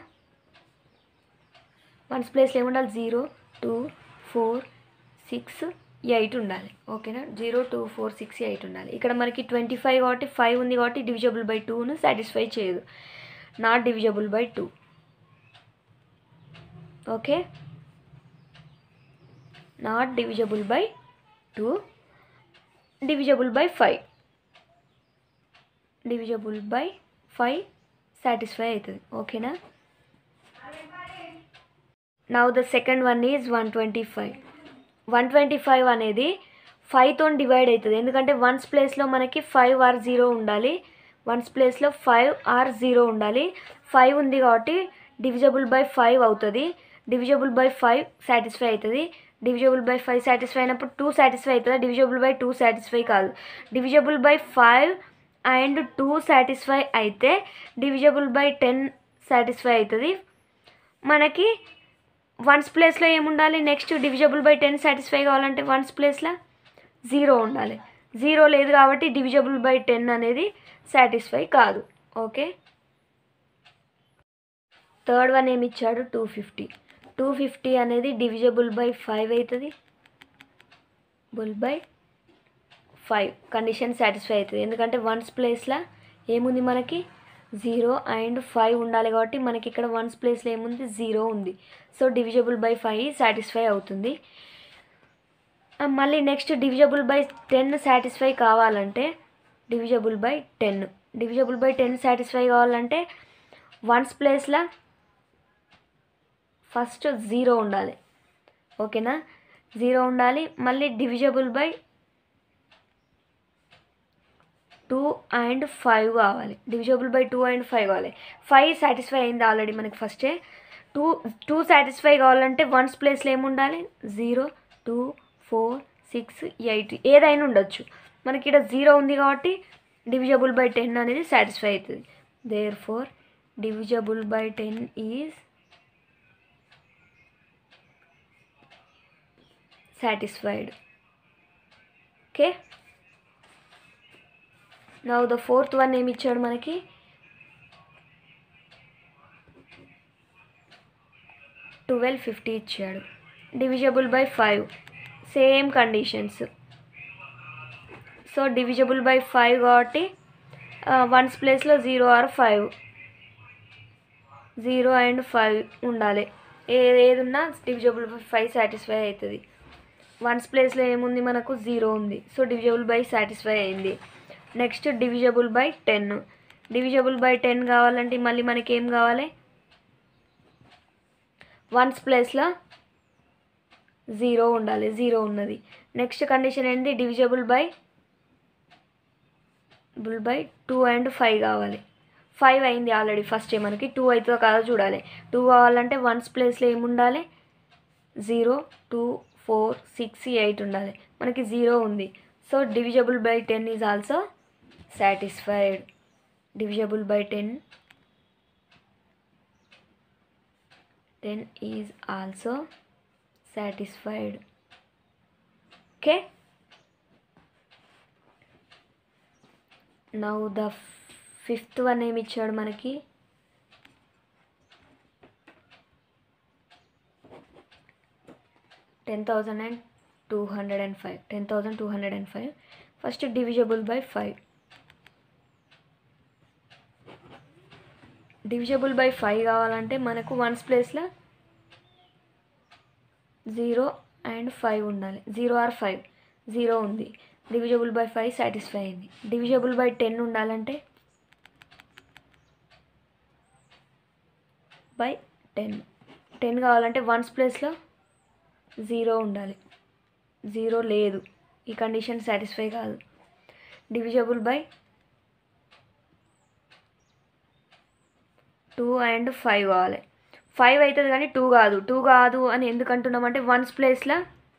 [SPEAKER 1] వన్స్ ప్లేస్లో ఏముండాలి zero two four six eight ఉండాలి ఓకేనా zero two four six eight ఉండాలి ఇక్కడ మనకి ట్వంటీ ఫైవ్ కాబట్టి ఫైవ్ ఉంది కాబట్టి డివిజబుల్ బై టూను సాటిస్ఫై చేయదు not divisible by two okay not divisible by two divisible by five divisible by five satisfy అవుతుంది ఓకేనా now the second one is one twenty five one twenty five అనేది ఫైవ్తో divide అవుతుంది ఎందుకంటే ones ప్లేస్లో మనకి ఫైవ్ ఆర్ జీరో ఉండాలి ones ప్లేస్లో ఫైవ్ ఆర్ జీరో ఉండాలి ఫైవ్ ఉంది కాబట్టి డివిజబుల్ బై ఫైవ్ అవుతుంది డివిజబుల్ బై ఫైవ్ సాటిస్ఫై అవుతుంది డివిజబుల్ బై ఫైవ్ సాటిస్ఫై అయినప్పుడు టూ సాటిస్ఫై అవుతుంది డివిజబుల్ బై టూ సాటిస్ఫై కాదు divisible by five and two satisfy అయితే డివిజబుల్ బై టెన్ సాటిస్ఫై అవుతుంది మనకి వన్స్ ప్లేస్లో ఏముండాలి next divisible by ten satisfy కావాలంటే వన్స్ ప్లేస్లో జీరో ఉండాలి జీరో లేదు కాబట్టి డివిజబుల్ బై టెన్ అనేది సాటిస్ఫై కాదు ఓకే థర్డ్ వన్ ఏమి ఇచ్చాడు టూ ఫిఫ్టీ టూ ఫిఫ్టీ అనేది డివిజబుల్ బై ఫైవ్ అవుతుంది బుల్ బై ఫైవ్ కండిషన్ సాటిస్ఫై అవుతుంది ఎందుకంటే వన్స్ ప్లేస్లో ఏముంది మనకి జీరో అండ్ ఫైవ్ ఉండాలి కాబట్టి మనకి ఇక్కడ వన్స్ ప్లేస్లో ఏముంది జీరో ఉంది so divisible by five satisfy అవుతుంది ఆ, మళ్ళీ next divisible by ten satisfy కావాలంటే divisible by ten divisible by ten satisfy కావాలంటే వన్స్ ప్లేస్లో ఫస్ట్ జీరో ఉండాలి ఓకేనా జీరో ఉండాలి మళ్ళీ divisible by two and five కావాలి divisible by two and five కావాలి ఫైవ్ సాటిస్ఫై అయింది ఆల్రెడీ మనకి ఫస్టే టూ టూ సాటిస్ఫై కావాలంటే వన్స్ ప్లేస్లో ఏముండాలి zero two four six eight ఏదైనా ఉండొచ్చు మనకి ఇక్కడ జీరో ఉంది కాబట్టి డివిజబుల్ బై టెన్ అనేది సాటిస్ఫై అవుతుంది therefore divisible by ten is satisfied okay now the fourth one ఏమి ఇచ్చాడు మనకి ట్వెల్వ్ ఫిఫ్టీ ఇచ్చాడు divisible by five same conditions so divisible by five కాబట్టి వన్స్ ప్లేస్లో zero or five zero and five ఉండాలి ఏ ఏది ఉన్నా డివిజబుల్ బై ఫైవ్ సాటిస్ఫై అవుతుంది వన్స్ ప్లేస్లో ఏముంది మనకు జీరో ఉంది సో డివిజబుల్ బై సాటిస్ఫై అయింది next divisible by ten divisible by ten కావాలంటే మళ్ళీ మనకి ఏం కావాలి వన్స్ ప్లేస్లో జీరో ఉండాలి జీరో ఉన్నది నెక్స్ట్ కండిషన్ ఏంటి divisible by bull by two and five కావాలి ఫైవ్ అయింది ఆల్రెడీ ఫస్ట్ మనకి టూ అవుతుందో కాదో చూడాలి టూ కావాలంటే వన్స్ ప్లేస్లో ఏముండాలి zero two four six eight ఉండాలి మనకి జీరో ఉంది so divisible by ten is also satisfied divisible by ten ten is also satisfied okay now the fifth one ఏమి ఇచ్చాడు మనకి ten thousand and two hundred and five ten thousand two hundred and five first divisible by five divisible by five కావాలంటే మనకు ones ప్లేస్లో zero and five ఉండాలి zero or five zero ఉంది divisible by five satisfy అయింది divisible by ten ఉండాలంటే by ten ten కావాలంటే ones ప్లేస్లో zero ఉండాలి జీరో లేదు ఈ కండిషన్ సాటిస్ఫై కాదు divisible by two and five కావాలి ఫైవ్ అవుతుంది కానీ టూ కాదు టూ కాదు అని ఎందుకు అంటున్నామంటే వన్స్ ప్లేస్లో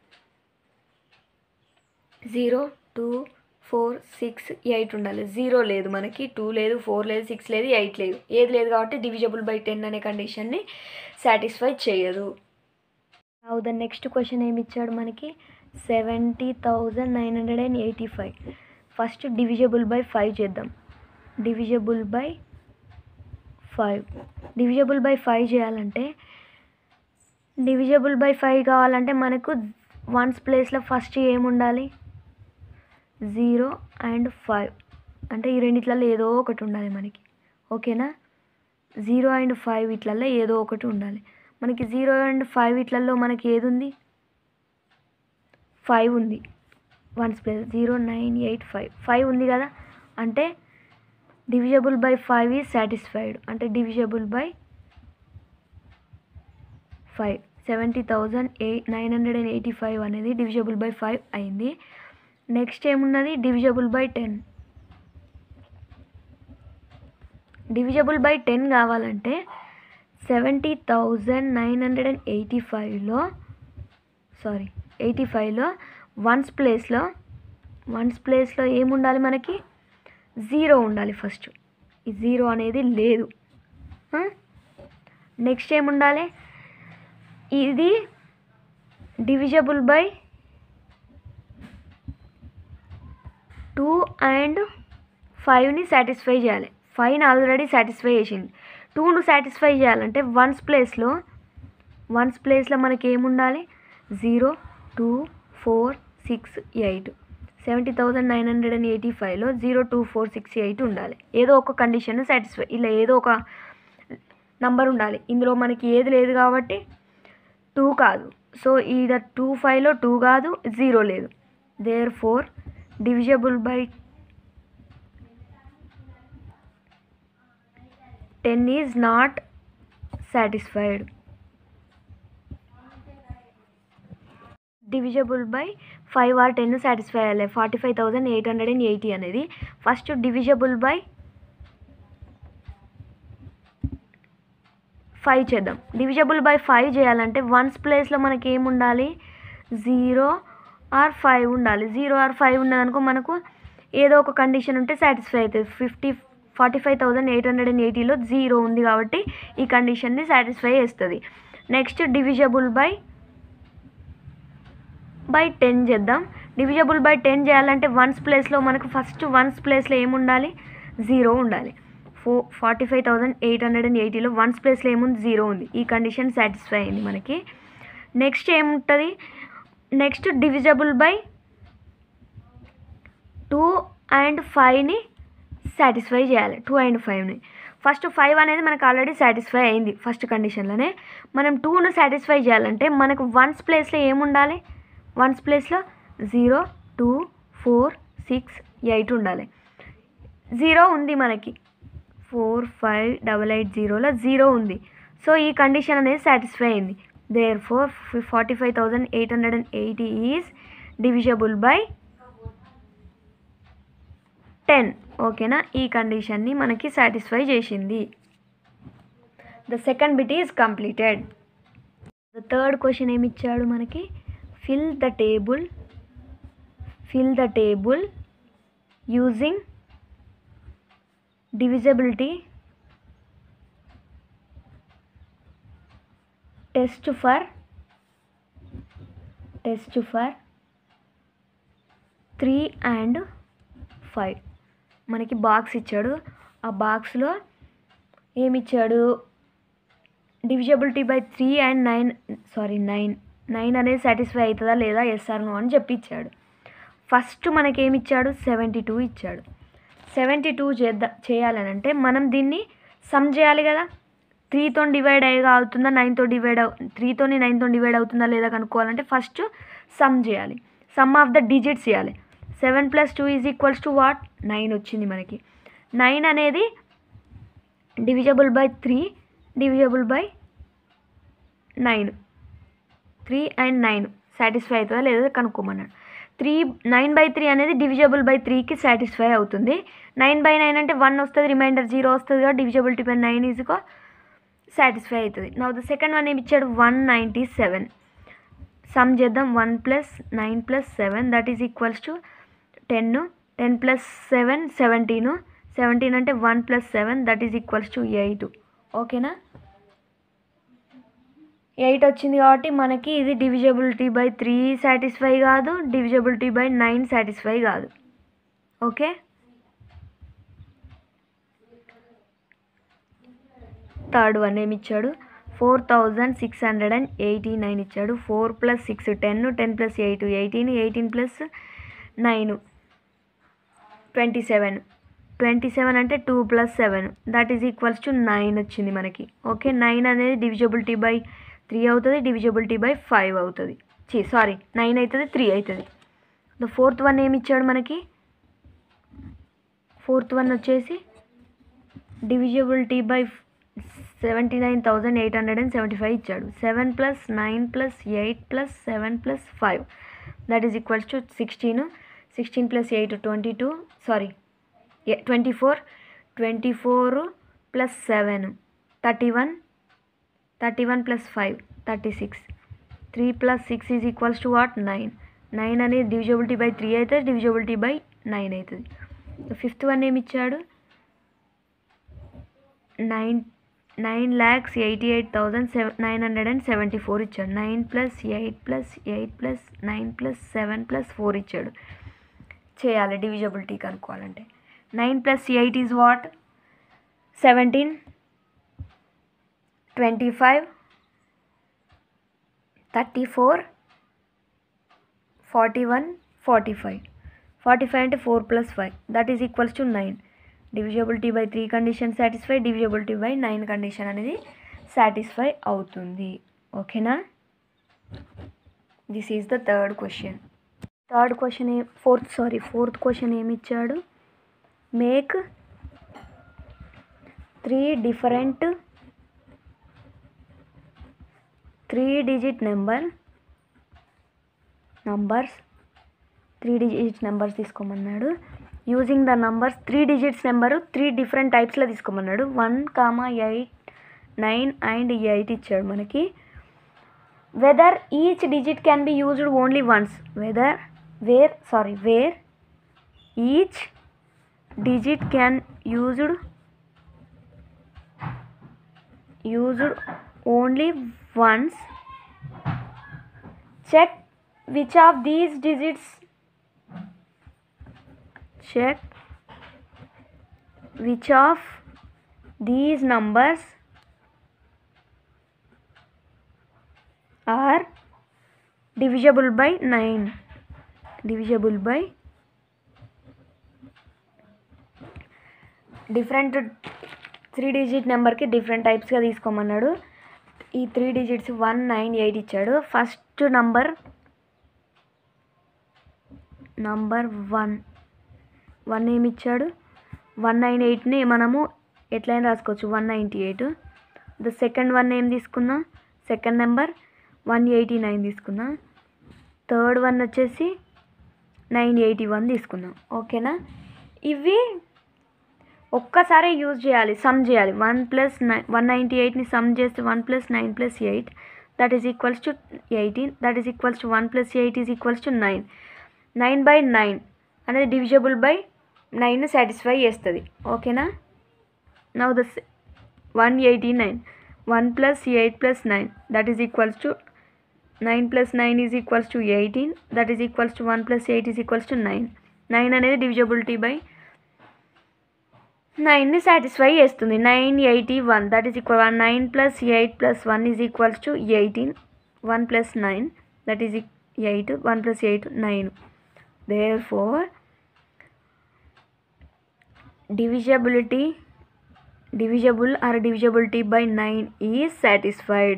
[SPEAKER 1] zero two four six eight ఉండాలి జీరో లేదు మనకి టూ లేదు ఫోర్ లేదు సిక్స్ లేదు ఎయిట్ లేదు ఏది లేదు కాబట్టి డివిజబుల్ బై టెన్ అనే కండిషన్ని సాటిస్ఫై చేయదు నౌ ద నెక్స్ట్ క్వశ్చన్ ఏమి ఇచ్చాడు మనకి seventy thousand nine hundred and eighty five first divisible by five చేద్దాం divisible by five divisible by five చేయాలంటే డివిజబుల్ బై ఫైవ్ కావాలంటే మనకు వన్స్ ప్లేస్లో ఫస్ట్ ఏముండాలి జీరో అండ్ ఫైవ్ అంటే ఈ రెండిట్లలో ఏదో ఒకటి ఉండాలి మనకి ఓకేనా జీరో అండ్ ఫైవ్ ఇట్లలో ఏదో ఒకటి ఉండాలి మనకి జీరో అండ్ ఫైవ్ ఇట్లలో మనకి ఏది ఉంది ఫైవ్ ఉంది ones place zero nine eight five five ఉంది కదా అంటే divisible by five is satisfied అంటే divisible by five seventy thousand eight nine hundred and eighty five అనేది డివిజబుల్ బై ఫైవ్ అయింది నెక్స్ట్ ఏమున్నది divisible by ten divisible by ten కావాలంటే seventy thousand nine hundred and eighty ఫైవ్లో sorry eighty ఫైవ్లో ones ప్లేస్లో ones ప్లేస్లో ఏముండాలి మనకి జీరో ఉండాలి ఫస్ట్ ఈ జీరో అనేది లేదు నెక్స్ట్ ఏముండాలి ఇది డివిజబుల్ బై టూ అండ్ ఫైవ్ని సాటిస్ఫై చేయాలి ఫైవ్ని ఆల్రెడీ సాటిస్ఫై చేసింది టూను సాటిస్ఫై చేయాలంటే వన్స్ ప్లేస్లో వన్స్ ప్లేస్లో మనకి ఏముండాలి zero two four six eight seventy thousand nine hundred and eighty ఫైవ్లో zero two four six eight ఉండాలి ఏదో ఒక కండిషన్ సాటిస్ఫై ఇలా ఏదో ఒక నంబర్ ఉండాలి ఇందులో మనకి ఏది లేదు కాబట్టి టూ కాదు సో ఈడ టూ ఫైవ్లో టూ కాదు జీరో లేదు therefore divisible by ten is not satisfied divisible by five or ten satisfy అయ్యాలి forty five thousand eight hundred and eighty అనేది ఫస్ట్ డివిజబుల్ బై ఫైవ్ చేద్దాం డివిజబుల్ బై ఫైవ్ చేయాలంటే ones ప్లేస్లో మనకి ఏముండాలి zero or five ఉండాలి zero or five ఉన్నదనుకో మనకు ఏదో ఒక కండిషన్ ఉంటే సాటిస్ఫై అవుతుంది fifty forty five thousand eight hundred and ఎయిటీలో జీరో ఉంది కాబట్టి ఈ కండిషన్ని సాటిస్ఫై చేస్తుంది next divisible by by ten చేద్దాం డివిజబుల్ బై టెన్ చేయాలంటే వన్స్ ప్లేస్లో మనకు ఫస్ట్ వన్స్ ప్లేస్లో ఏముండాలి జీరో ఉండాలి ఫో forty five thousand eight hundred and ఎయిటీలో వన్స్ ప్లేస్లో ఏముంది జీరో ఉంది ఈ కండిషన్ సాటిస్ఫై అయింది మనకి నెక్స్ట్ ఏముంటుంది next divisible by two and ఫైవ్ని సాటిస్ఫై చేయాలి టూ అండ్ ఫైవ్ని ఫస్ట్ ఫైవ్ అనేది మనకు ఆల్రెడీ సాటిస్ఫై అయింది ఫస్ట్ కండిషన్లోనే మనం టూను సాటిస్ఫై చేయాలంటే మనకు వన్స్ ప్లేస్లో ఏముండాలి వన్స్ ప్లేస్లో zero two four six eight ఉండాలి జీరో ఉంది మనకి ఫోర్ ఫైవ్ డబల్ ఎయిట్ జీరోలో జీరో ఉంది సో ఈ కండిషన్ అనేది సాటిస్ఫై అయింది therefore forty five thousand eight hundred and eighty is divisible by ten ఓకేనా ఈ కండిషన్ని మనకి సాటిస్ఫై చేసింది the second bit is completed the third question ఏమి ఇచ్చాడు మనకి fill the table fill the table using divisibility test for test for three and five మనకి box ఇచ్చాడు ఆ బాక్స్లో ఏమి ఇచ్చాడు divisibility by three and nine sorry nine nine అనేది సాటిస్ఫై అవుతుందా లేదా ఎస్ఆర్ నో అని చెప్పి ఇచ్చాడు ఫస్ట్ మనకి ఏమి ఇచ్చాడు సెవెంటీ టూ ఇచ్చాడు సెవెంటీ టూ చేద్దా చేయాలని అంటే మనం దీన్ని సమ్ చేయాలి కదా త్రీతో డివైడ్ అయ్యేగా అవుతుందా నైన్తో డివైడ్ అవు త్రీతోని నైన్తో డివైడ్ అవుతుందా లేదా కనుక్కోవాలంటే ఫస్ట్ సమ్ చేయాలి సమ్ ఆఫ్ ద డిజిట్స్ చేయాలి seven plus two is equals to what nine వచ్చింది మనకి నైన్ అనేది divisible by three divisible by nine three and nine satisfy అవుతుందా లేదా కనుక్కోమన్నాడు త్రీ నైన్ బై త్రీ అనేది డివిజబుల్ బై త్రీకి సాటిస్ఫై అవుతుంది నైన్ బై నైన్ అంటే వన్ వస్తుంది రిమైండర్ జీరో వస్తుంది కాబట్టి డివిజబిలిటీ బై నైన్ ఈజ్కో సాటిస్ఫై అవుతుంది నా ద సెకండ్ వన్ ఏమి ఇచ్చాడు వన్ నైంటీ సెవెన్ సమ్ చేద్దాం one plus nine plus seven that is equals to ten ten plus seven seventeen seventeen అంటే one plus seven that is equals to eight ఓకేనా eight వచ్చింది కాబట్టి మనకి ఇది divisibility by three satisfy కాదు divisibility by nine satisfy కాదు okay third one ఏమి ఇచ్చాడు four thousand six hundred and eighty nine ఇచ్చాడు four plus six ten ten plus eight eighteen eighteen plus nine twenty seven twenty seven అంటే two plus seven that is equals to nine వచ్చింది మనకి okay nine అనేది divisibility by three అవుతుంది divisibility by five అవుతుంది చీ sorry nine అవుతుంది three అవుతుంది the fourth one ఏమి ఇచ్చాడు మనకి ఫోర్త్ వన్ వచ్చేసి divisibility by seventy nine thousand eight hundred and seventy five ఇచ్చాడు seven plus nine plus eight plus seven plus five that is equals to sixteen sixteen plus eight twenty two sorry twenty four twenty four plus seven thirty one thirty one plus five thirty six three plus six is equals to what nine nine అనేది divisibility by three అవుతుంది divisibility by nine అవుతుంది fifth one ఏమి ఇచ్చాడు nine nine lakhs eighty eight thousand seven nine hundred and seventy four ఇచ్చాడు nine plus eight plus eight plus nine plus seven plus four ఇచ్చాడు చేయాలి divisibility కనుక్కోవాలంటే nine plus eight is what seventeen twenty five thirty four forty one forty five forty five అంటే four plus five that is equals to nine divisibility by three condition satisfy divisibility by nine condition అనేది satisfy అవుతుంది ఓకేనా this is the third question third question a fourth sorry fourth question ఏమి ఇచ్చాడు make three different three digit number numbers three digit numbers తీసుకోమన్నాడు using the numbers three digits number three different టైప్స్లో తీసుకోమన్నాడు one comma eight nine and eight ఇచ్చాడు మనకి whether each digit can be used only once whether where sorry where each digit can used used only once check which of these digits check which of these numbers are divisible by 9 divisible by different three digit నెంబర్కి different టైప్స్గా తీసుకోమన్నాడు ఈ three digits one nine eight ఇచ్చాడు first number number one one ఏమి ఇచ్చాడు one nine ఎయిట్ని మనము ఎట్లయినా రాసుకోవచ్చు one ninety eight the second one ఏం తీసుకున్నా second number one eighty nine తీసుకున్నా థర్డ్ వన్ వచ్చేసి నైన్ ఎయిటీ వన్ తీసుకున్నాం ఓకేనా ఇవి ఒక్కసారి యూజ్ చేయాలి సమ్ చేయాలి one plus nine one ninety ఎయిట్ని సమ్ చేస్తే one plus nine plus eight that is equals to eighteen that is equals to one plus eight is equals to nine nine by nine అనేది divisible by nine satisfy చేస్తుంది ఓకేనా now the one eighty nine one plus eight plus nine that is equals to nine plus nine is equals to eighteen that is equals to one plus eight is equals to nine nine అనేది divisibility by నైన్ని satisfy చేస్తుంది nine eighty one that is equal one nine plus eight plus one is equals to eighteen one plus nine that is eight one plus eight nine therefore divisibility divisible or divisibility by 9 is satisfied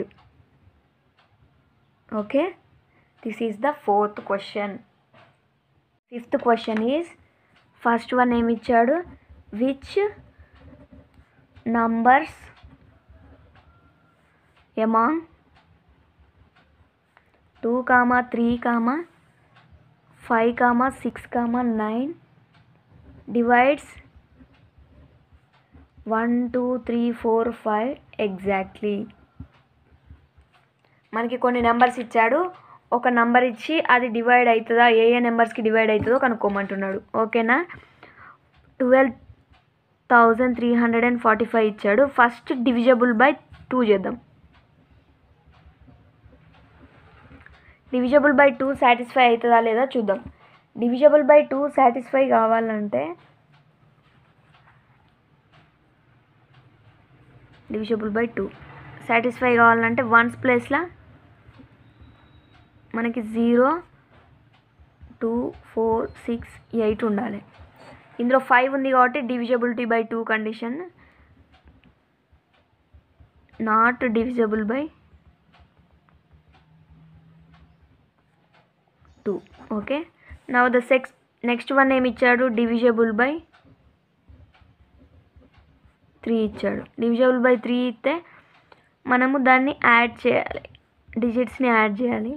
[SPEAKER 1] okay this is the fourth question fifth question is first one ఏమి ఇచ్చాడు which numbers among 2 comma 3 comma 5 comma 6 comma 9 divides one two three four five exactly మనకి కొన్ని numbers ఇచ్చాడు ఒక number ఇచ్చి అది divide అవుతుందా ఏ ఏ నెంబర్స్కి డివైడ్ అవుతుందో కనుక్కోమంటున్నాడు ఓకేనా twelve thousand three hundred and forty five ఇచ్చాడు ఫస్ట్ డివిజబుల్ బై టూ చేద్దాం డివిజబుల్ బై టూ సాటిస్ఫై అవుతుందా లేదా చూద్దాం డివిజబుల్ బై టూ సాటిస్ఫై కావాలంటే డివిజబుల్ బై టూ సాటిస్ఫై కావాలంటే వన్స్ ప్లేస్లో మనకి zero two four six eight ఉండాలి ఇందులో ఫైవ్ ఉంది కాబట్టి divisibility by two condition not divisible by two okay now the sex next one ఏమి ఇచ్చాడు డివిజబుల్ బై త్రీ ఇచ్చాడు డివిజబుల్ బై త్రీ ఇస్తే మనము దాన్ని యాడ్ చేయాలి డిజిట్స్ని యాడ్ చేయాలి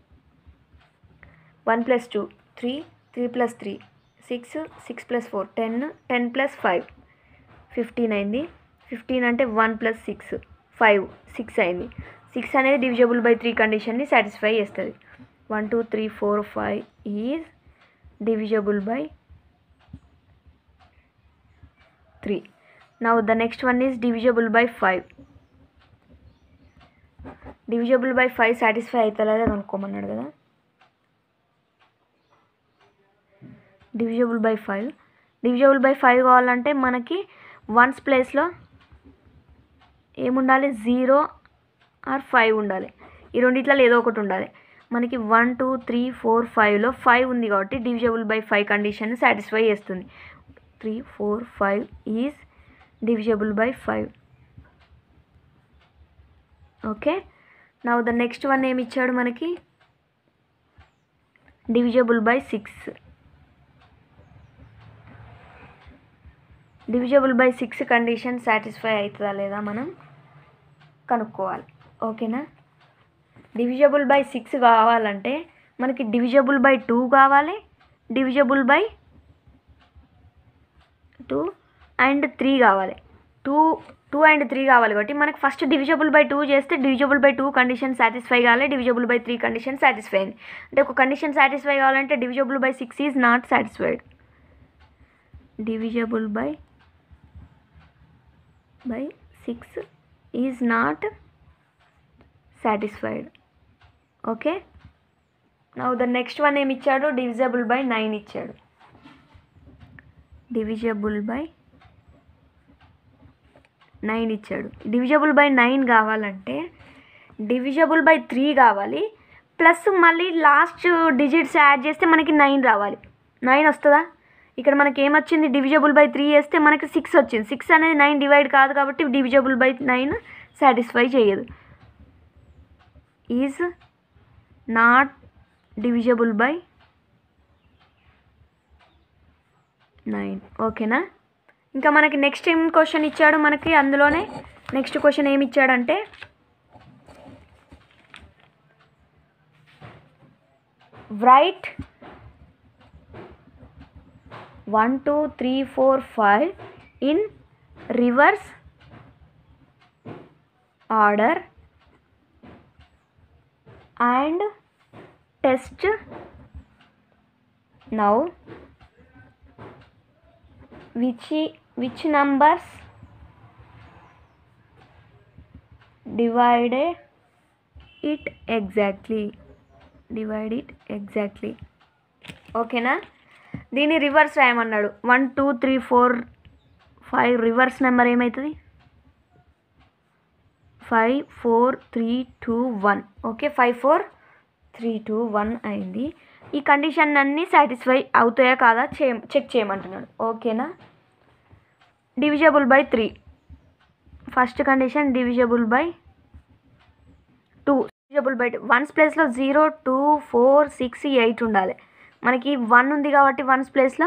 [SPEAKER 1] one plus two three three plus three six six plus four ten ten plus five fifteen అయింది ఫిఫ్టీన్ అంటే one plus six five six అయింది సిక్స్ అనేది డివిజబుల్ బై త్రీ కండిషన్ని సాటిస్ఫై చేస్తుంది one two three four five is divisible by three now the next one is divisible by five divisible by five satisfy అవుతుందా లేదా కనుక్కోమన్నాడు కదా divisible by five divisible by five కావాలంటే మనకి ones ప్లేస్లో ఏముండాలి జీరో ఆర్ ఫైవ్ ఉండాలి ఈ రెండిట్లలో ఏదో ఒకటి ఉండాలి మనకి వన్ టూ త్రీ ఫోర్ ఫైవ్లో ఫైవ్ ఉంది కాబట్టి divisible by five condition satisfy చేస్తుంది three four five is divisible by five okay now the next one ఏమి ఇచ్చాడు మనకి divisible by six divisible by six condition satisfy అవుతుందా లేదా మనం కనుక్కోవాలి ఓకేనా డివిజబుల్ బై సిక్స్ కావాలంటే మనకి డివిజబుల్ బై టూ కావాలి divisible by two and three కావాలి టూ టూ అండ్ త్రీ కావాలి కాబట్టి మనకి ఫస్ట్ డివిజబుల్ బై టూ చేస్తే divisible by two condition satisfy కావాలి divisible by three condition satisfy అయింది అంటే ఒక కండిషన్ సాటిస్ఫై కావాలంటే divisible by six is not satisfied divisible by by six is not satisfied okay now the next one ఏమి ఇచ్చాడు divisible by nine ఇచ్చాడు divisible by nine ఇచ్చాడు divisible by nine కావాలంటే divisible by three కావాలి plus మళ్ళీ last digits add చేస్తే మనకి nine రావాలి నైన్ వస్తుందా ఇక్కడ మనకి ఏమొచ్చింది డివిజబుల్ బై త్రీ వేస్తే మనకి సిక్స్ వచ్చింది సిక్స్ అనేది నైన్ డివైడ్ కాదు కాబట్టి డివిజబుల్ బై నైన్ సాటిస్ఫై చేయదు is not divisible by nine ఓకేనా ఇంకా మనకి నెక్స్ట్ ఏం క్వశ్చన్ ఇచ్చాడు మనకి అందులోనే నెక్స్ట్ క్వశ్చన్ ఏమి ఇచ్చాడంటే write one two three four five in reverse order and test now which which numbers divided it exactly divide it exactly ఓకేనా దీన్ని రివర్స్ రాయమన్నాడు one two three four five reverse number ఏమవుతుంది five four three two one okay five four three two one అయింది ఈ condition అన్నీ satisfy అవుతాయా కాదా చే చెక్ చేయమంటున్నాడు ఓకేనా divisible by three first condition divisible by two divisible by two ones ప్లేస్లో zero two four six eight ఉండాలి మనకి వన్ ఉంది కాబట్టి వన్స్ ప్లేస్లో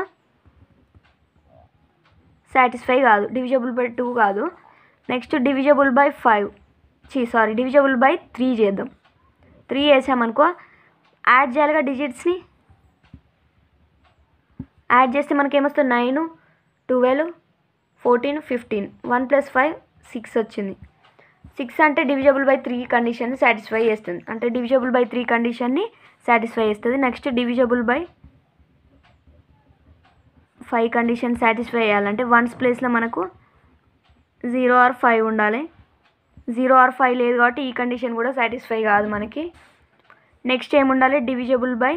[SPEAKER 1] సాటిస్ఫై కాదు డివిజబుల్ బై టూ కాదు నెక్స్ట్ డివిజబుల్ బై ఫైవ్ చీ సారీ డివిజబుల్ బై త్రీ చేద్దాం త్రీ వేసామనుకో యాడ్ చేయాలిగా డిజిట్స్ని యాడ్ చేస్తే మనకి ఏమొస్తుంది nine twelve fourteen fifteen one plus five six వచ్చింది సిక్స్ అంటే డివిజబుల్ బై త్రీ కండిషన్ని సాటిస్ఫై చేస్తుంది అంటే డివిజబుల్ బై త్రీ కండిషన్ని సాటిస్ఫై చేస్తుంది next divisible by five condition satisfy చేయాలంటే వన్స్ ప్లేస్లో మనకు జీరో ఆర్ ఫైవ్ ఉండాలి జీరో ఆర్ ఫైవ్ లేదు కాబట్టి ఈ కండిషన్ కూడా సాటిస్ఫై కాదు మనకి నెక్స్ట్ ఏముండాలి డివిజబుల్ బై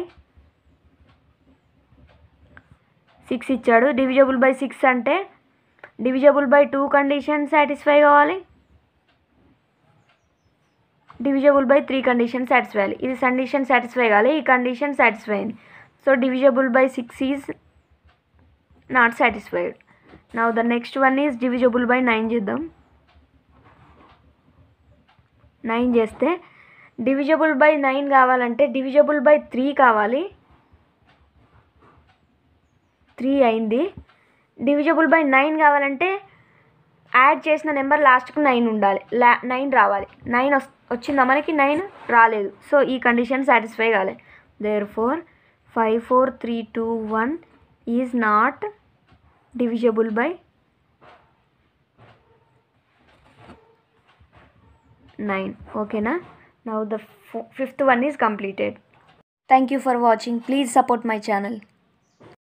[SPEAKER 1] సిక్స్ ఇచ్చాడు డివిజబుల్ బై సిక్స్ అంటే divisible by two condition satisfy కావాలి divisible by three condition satisfy అవ్వాలి ఇది కండిషన్ సాటిస్ఫై కావాలి ఈ కండిషన్ సాటిస్ఫై అయింది so divisible by six is not satisfied now the next one is divisible by nine చేద్దాం nine చేస్తే divisible by nine కావాలంటే divisible by three కావాలి three అయింది డివిజబుల్ బై నైన్ కావాలంటే యాడ్ చేసిన నెంబర్ లాస్ట్కు నైన్ ఉండాలి లా నైన్ రావాలి నైన్ వస్ వచ్చిందా మనకి నైన్ రాలేదు సో ఈ కండిషన్ సాటిస్ఫై కావాలి therefore five four three two one is not divisible by nine ఓకేనా now the fifth one is completed thank you for watching please support my channel